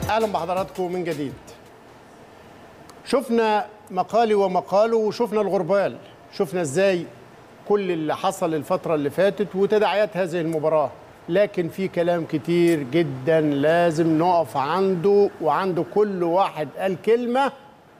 اهلا بحضراتكم من جديد شفنا مقالي ومقاله وشفنا الغربال شفنا ازاي كل اللي حصل الفترة اللي فاتت وتداعيات هذه المباراة لكن في كلام كتير جدا لازم نقف عنده وعنده كل واحد قال كلمة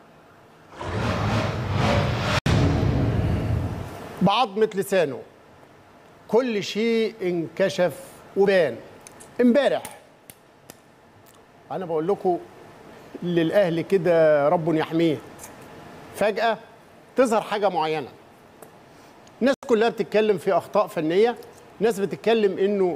بعظمة لسانه كل شيء انكشف وبان امبارح انا بقول لكم للاهلي كده رب يحميه فجاه تظهر حاجه معينه الناس كلها بتتكلم في اخطاء فنيه ناس بتتكلم انه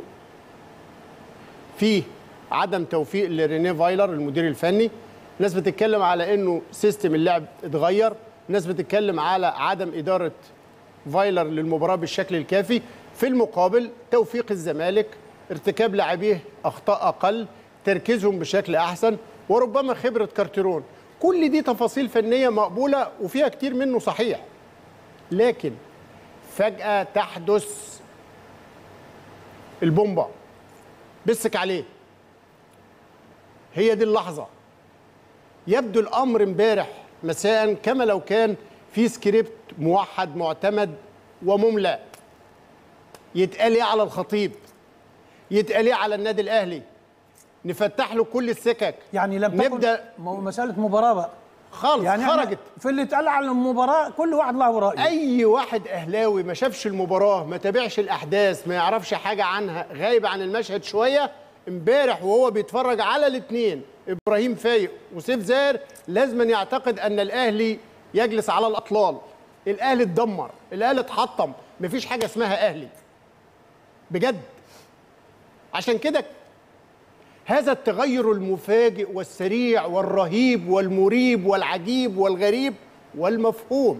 في عدم توفيق لرينيه فايلر المدير الفني ناس بتتكلم على انه سيستم اللعب اتغير ناس بتتكلم على عدم اداره فايلر للمباراه بالشكل الكافي في المقابل توفيق الزمالك ارتكاب لاعبيه اخطاء اقل تركيزهم بشكل احسن وربما خبره كارتيرون كل دي تفاصيل فنيه مقبوله وفيها كتير منه صحيح لكن فجاه تحدث البومبا بسك عليه هي دي اللحظه يبدو الامر امبارح مساء كما لو كان في سكريبت موحد معتمد ومملى يتقال ايه على الخطيب يتقال ايه على النادي الاهلي نفتح له كل السكك يعني لم تكن نبدا م- مساله مباراه بقى خالص يعني يعني إحنا خرجت في اللي اتقال عن المباراه كل واحد له رايه اي واحد اهلاوي ما شافش المباراه ما تابعش الاحداث ما يعرفش حاجه عنها غايب عن المشهد شويه امبارح وهو بيتفرج على الاثنين ابراهيم فايق وسيف زاهر لازم يعتقد ان الاهلي يجلس على الاطلال الاهلي اتدمر الاهلي اتحطم مفيش حاجه اسمها اهلي بجد عشان كده هذا التغير المفاجئ والسريع والرهيب والمريب والعجيب والغريب والمفهوم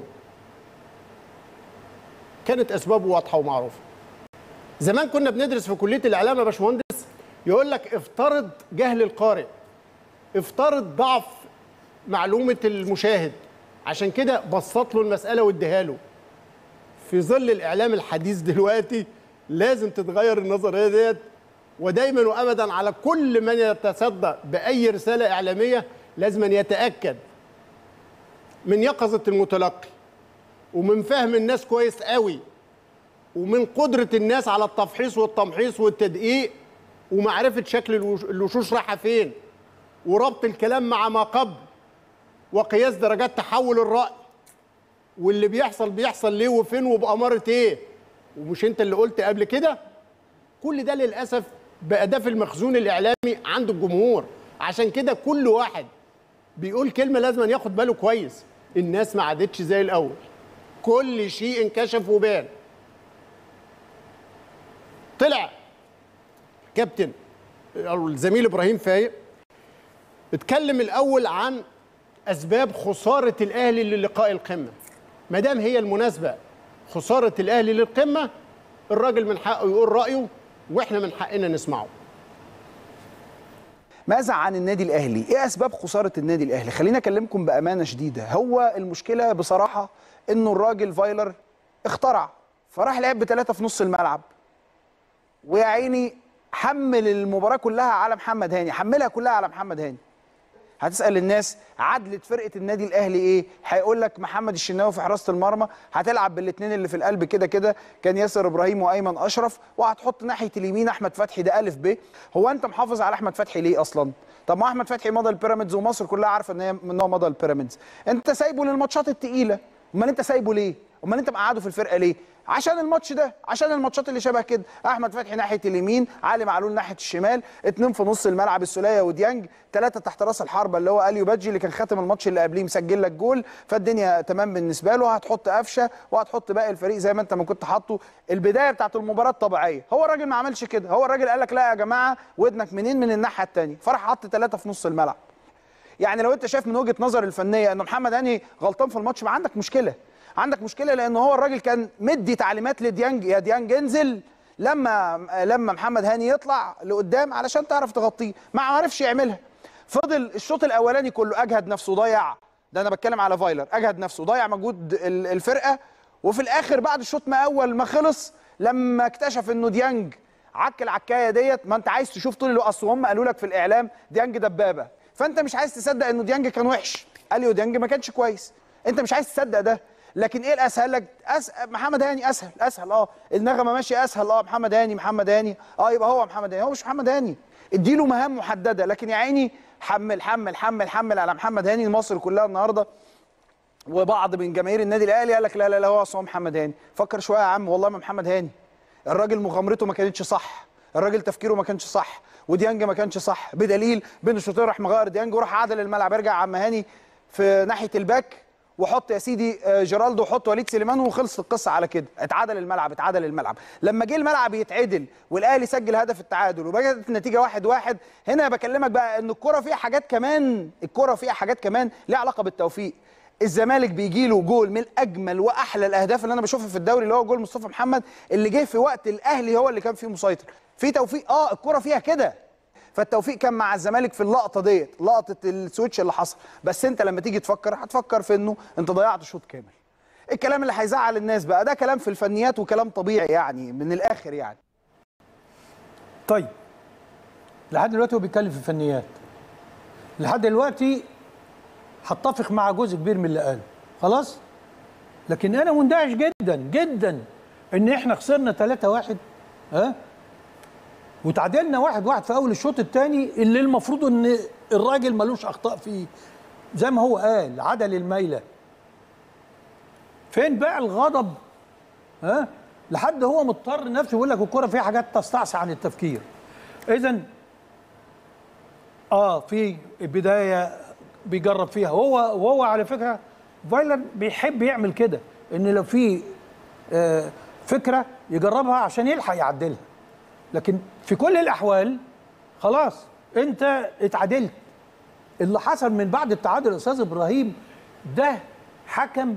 كانت اسبابه واضحه ومعروفه زمان كنا بندرس في كليه الاعلام يا باشمهندس يقول لك افترض جهل القارئ افترض ضعف معلومه المشاهد عشان كده بسط له المساله واديها له في ظل الاعلام الحديث دلوقتي لازم تتغير النظريه ديت ودايما وابدا على كل من يتصدى باي رساله اعلاميه لازم أن يتاكد من يقظه المتلقي ومن فهم الناس كويس قوي ومن قدره الناس على التفحيص والتمحيص والتدقيق ومعرفه شكل الوش- الوشوش رايحه فين وربط الكلام مع ما قبل وقياس درجات تحول الراي واللي بيحصل بيحصل ليه وفين وبأمارة ايه ومش انت اللي قلت قبل كده كل ده للاسف بقى ده في المخزون الاعلامي عند الجمهور عشان كده كل واحد بيقول كلمه لازم أن ياخد باله كويس الناس ما عادتش زي الاول كل شيء انكشف وبان طلع كابتن أو الزميل ابراهيم فايق اتكلم الاول عن اسباب خساره الاهلي للقاء القمه ما دام هي المناسبه خساره الاهلي للقمه الراجل من حقه يقول رايه واحنا من حقنا نسمعه ماذا عن النادي الاهلي؟ ايه اسباب خساره النادي الاهلي؟ خليني اكلمكم بامانه شديده، هو المشكله بصراحه انه الراجل فايلر اخترع فراح لعب بثلاثه في نص الملعب. ويا عيني حمل المباراه كلها على محمد هاني، حملها كلها على محمد هاني. هتسال الناس عدله فرقه النادي الاهلي ايه هيقول لك محمد الشناوي في حراسه المرمى هتلعب بالاثنين اللي في القلب كده كده كان ياسر ابراهيم وايمن اشرف وهتحط ناحيه اليمين احمد فتحي ده الف ب هو انت محافظ على احمد فتحي ليه اصلا طب ما احمد فتحي مضى البيراميدز ومصر كلها عارفه ان هي ان هو مضى البيراميدز انت سايبه للماتشات الثقيله امال انت سايبه ليه امال انت مقعده في الفرقه ليه عشان الماتش ده عشان الماتشات اللي شبه كده احمد فتحي ناحيه اليمين علي معلول ناحيه الشمال اتنين في نص الملعب السوليه وديانج ثلاثه تحت راس الحربه اللي هو اليو بادجي اللي كان خاتم الماتش اللي قبليه مسجل لك جول فالدنيا تمام بالنسبه له هتحط قفشه وهتحط باقي الفريق زي ما انت ما كنت حاطه البدايه بتاعت المباراه الطبيعيه هو الراجل ما عملش كده هو الراجل قال لك لا يا جماعه ودنك منين من الناحيه الثانيه فراح حط ثلاثه في نص الملعب يعني لو انت شايف من وجهه نظر الفنيه ان محمد هاني غلطان في الماتش ما عندك مشكله عندك مشكله لان هو الراجل كان مدي تعليمات لديانج يا ديانج انزل لما لما محمد هاني يطلع لقدام علشان تعرف تغطيه ما عرفش يعملها فضل الشوط الاولاني كله اجهد نفسه ضيع ده انا بتكلم على فايلر اجهد نفسه ضيع مجهود ال- الفرقه وفي الاخر بعد الشوط ما اول ما خلص لما اكتشف انه ديانج عك العكايه ديت ما انت عايز تشوف طول الوقت اصل هم قالوا لك في الاعلام ديانج دبابه فانت مش عايز تصدق انه ديانج كان وحش اليو ديانج ما كانش كويس انت مش عايز تصدق ده لكن ايه الاسهل لك أس... محمد هاني اسهل اسهل اه النغمه ماشيه اسهل اه محمد هاني محمد هاني اه يبقى هو محمد هاني هو مش محمد هاني اديله مهام محدده لكن يا عيني حمل حمل حمل حمل على محمد هاني مصر كلها النهارده وبعض من جماهير النادي الاهلي قال لك لا لا لا هو اصل هو محمد هاني فكر شويه يا عم والله ما محمد هاني الراجل مغامرته ما كانتش صح الراجل تفكيره ما كانش صح وديانج ما كانش صح بدليل بين الشوطين راح مغير ديانج وراح عدل الملعب ارجع عم هاني في ناحيه الباك وحط يا سيدي آه، جيرالدو وحط وليد سليمان وخلصت القصه على كده اتعدل الملعب اتعدل الملعب لما جه الملعب يتعدل والاهلي سجل هدف التعادل وبقت النتيجه واحد واحد هنا بكلمك بقى ان الكره فيها حاجات كمان الكره فيها حاجات كمان ليها علاقه بالتوفيق الزمالك بيجي له جول من اجمل واحلى الاهداف اللي انا بشوفها في الدوري اللي هو جول مصطفى محمد اللي جه في وقت الاهلي هو اللي كان فيه مسيطر في توفيق اه الكره فيها كده فالتوفيق كان مع الزمالك في اللقطه ديت لقطه السويتش اللي حصل بس انت لما تيجي تفكر هتفكر في انه انت ضيعت شوط كامل الكلام اللي هيزعل الناس بقى ده كلام في الفنيات وكلام طبيعي يعني من الاخر يعني طيب لحد دلوقتي هو بيتكلم في الفنيات لحد دلوقتي هتفق مع جزء كبير من اللي قاله خلاص لكن انا مندهش جدا جدا ان احنا خسرنا 3 1 ها وتعادلنا واحد واحد في اول الشوط الثاني اللي المفروض ان الراجل ملوش اخطاء فيه زي ما هو قال عدل الميله فين بقى الغضب ها لحد هو مضطر نفسه يقول لك الكوره فيها حاجات تستعصي عن التفكير اذا اه في بدايه بيجرب فيها هو وهو على فكره فايلر بيحب يعمل كده ان لو في آه فكره يجربها عشان يلحق يعدلها لكن في كل الاحوال خلاص انت اتعادلت اللي حصل من بعد التعادل يا استاذ ابراهيم ده حكم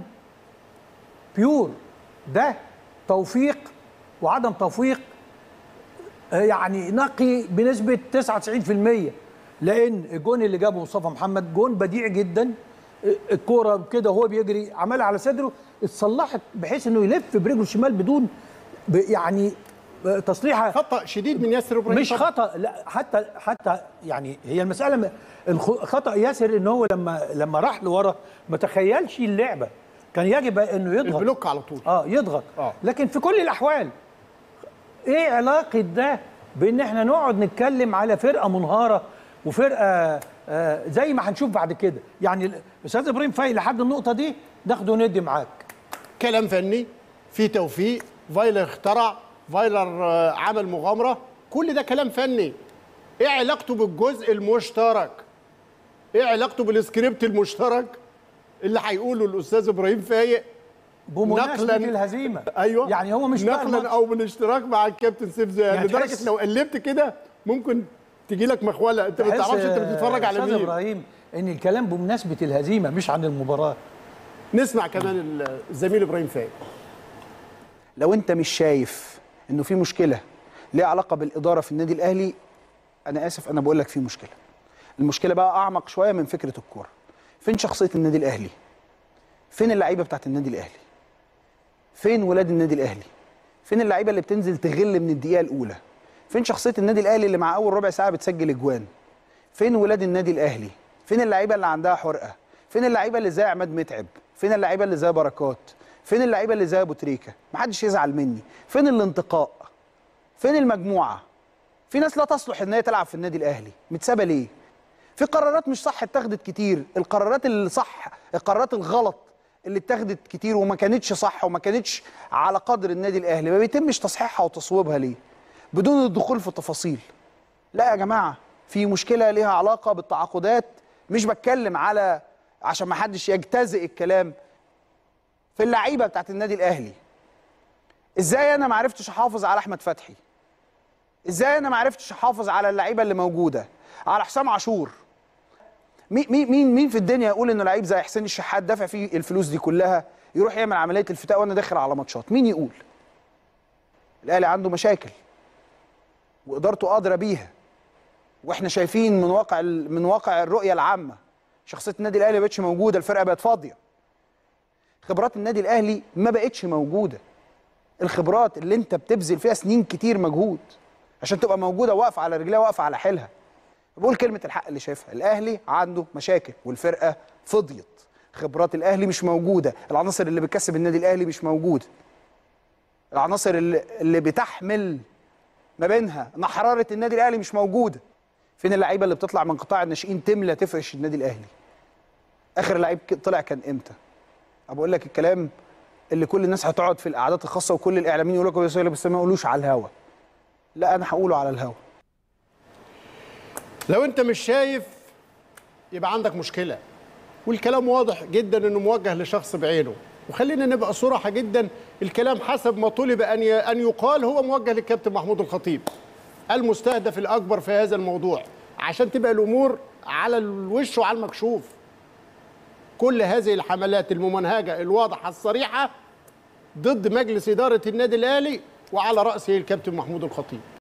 بيور ده توفيق وعدم توفيق آه، يعني نقي بنسبة 99% لأن الجون اللي جابه مصطفى محمد جون بديع جدا آه، الكورة كده وهو بيجري عملها على صدره اتصلحت بحيث انه يلف برجله الشمال بدون ب- يعني آه، تصليحة خطا شديد من ياسر ابراهيم مش طبعاً. خطا لا حتى حتى يعني هي المساله م- الخ- خطا ياسر ان هو لما لما راح لورا ما تخيلش اللعبه كان يجب انه يضغط البلوك على طول اه يضغط آه. لكن في كل الاحوال ايه علاقه ده بان احنا نقعد نتكلم على فرقه منهاره وفرقه آه زي ما هنشوف بعد كده يعني الاستاذ ابراهيم فايق لحد النقطه دي ناخده وندي معاك كلام فني في توفيق فايلر اخترع فايلر آه، عمل مغامره كل ده كلام فني ايه علاقته بالجزء المشترك ايه علاقته بالسكريبت المشترك اللي هيقوله الاستاذ ابراهيم فايق بمناسبه نقلاً- الهزيمه ايوه يعني هو مش بقى نقلا الماتش. او بالاشتراك مع الكابتن سيف زياد يعني لدرجه تحس- لو قلبت كده ممكن تجي لك مخوله انت ما تحس، تعرفش انت آه، بتتفرج على استاذ مين ابراهيم ان الكلام بمناسبه الهزيمه مش عن المباراه نسمع كمان الزميل ابراهيم فايق لو انت مش شايف انه في مشكله ليها علاقه بالاداره في النادي الاهلي انا اسف انا بقول لك في مشكله المشكله بقى اعمق شويه من فكره الكوره فين شخصيه النادي الاهلي فين اللعيبه بتاعت النادي الاهلي فين ولاد النادي الاهلي فين اللعيبه اللي بتنزل تغل من الدقيقه الاولى فين شخصيه النادي الاهلي اللي مع اول ربع ساعه بتسجل اجوان فين ولاد النادي الاهلي فين اللعيبه اللي عندها حرقه فين اللعيبه اللي زي عماد متعب فين اللعيبه اللي زي بركات فين اللعيبه اللي زي ابو تريكه محدش يزعل مني فين الانتقاء فين المجموعه في ناس لا تصلح ان هي تلعب في النادي الاهلي متسابه ليه في قرارات مش صح اتخذت كتير القرارات اللي صح القرارات الغلط اللي اتخذت كتير وما كانتش صح وما كانتش على قدر النادي الاهلي ما بيتمش تصحيحها وتصويبها ليه بدون الدخول في التفاصيل لا يا جماعه في مشكله ليها علاقه بالتعاقدات مش بتكلم على عشان ما حدش يجتزئ الكلام في اللعيبه بتاعت النادي الاهلي ازاي انا ما عرفتش احافظ على احمد فتحي ازاي انا ما عرفتش احافظ على اللعيبه اللي موجوده على حسام عاشور مين مين مين مين في الدنيا يقول انه لعيب زي حسين الشحات دافع فيه الفلوس دي كلها يروح يعمل عمليه الفتاء وانا داخل على ماتشات مين يقول الاهلي عنده مشاكل وادارته ادرى بيها واحنا شايفين من واقع ال- من واقع الرؤيه العامه شخصيه النادي الاهلي ما بقتش موجوده الفرقه بقت فاضيه خبرات النادي الاهلي ما بقتش موجوده الخبرات اللي انت بتبذل فيها سنين كتير مجهود عشان تبقى موجوده واقفه على رجليها واقفه على حيلها بقول كلمه الحق اللي شايفها الاهلي عنده مشاكل والفرقه فضيت خبرات الاهلي مش موجوده العناصر اللي بتكسب النادي الاهلي مش موجوده العناصر اللي, اللي بتحمل ما بينها نحراره النادي الاهلي مش موجوده فين اللعيبه اللي بتطلع من قطاع الناشئين تملى تفرش النادي الاهلي اخر لعيب ك- طلع كان امتى أنا بقول لك الكلام اللي كل الناس هتقعد في القعدات الخاصه وكل الاعلاميين يقولوا لك يا بس ما يقولوش على الهوا لا انا هقوله على الهوا لو انت مش شايف يبقى عندك مشكله والكلام واضح جدا انه موجه لشخص بعينه وخلينا نبقى صراحه جدا الكلام حسب ما طلب ان ي- ان يقال هو موجه للكابتن محمود الخطيب المستهدف الاكبر في هذا الموضوع عشان تبقى الامور على الوش وعلى المكشوف كل هذه الحملات الممنهجه الواضحه الصريحه ضد مجلس اداره النادي الاهلي وعلى راسه الكابتن محمود الخطيب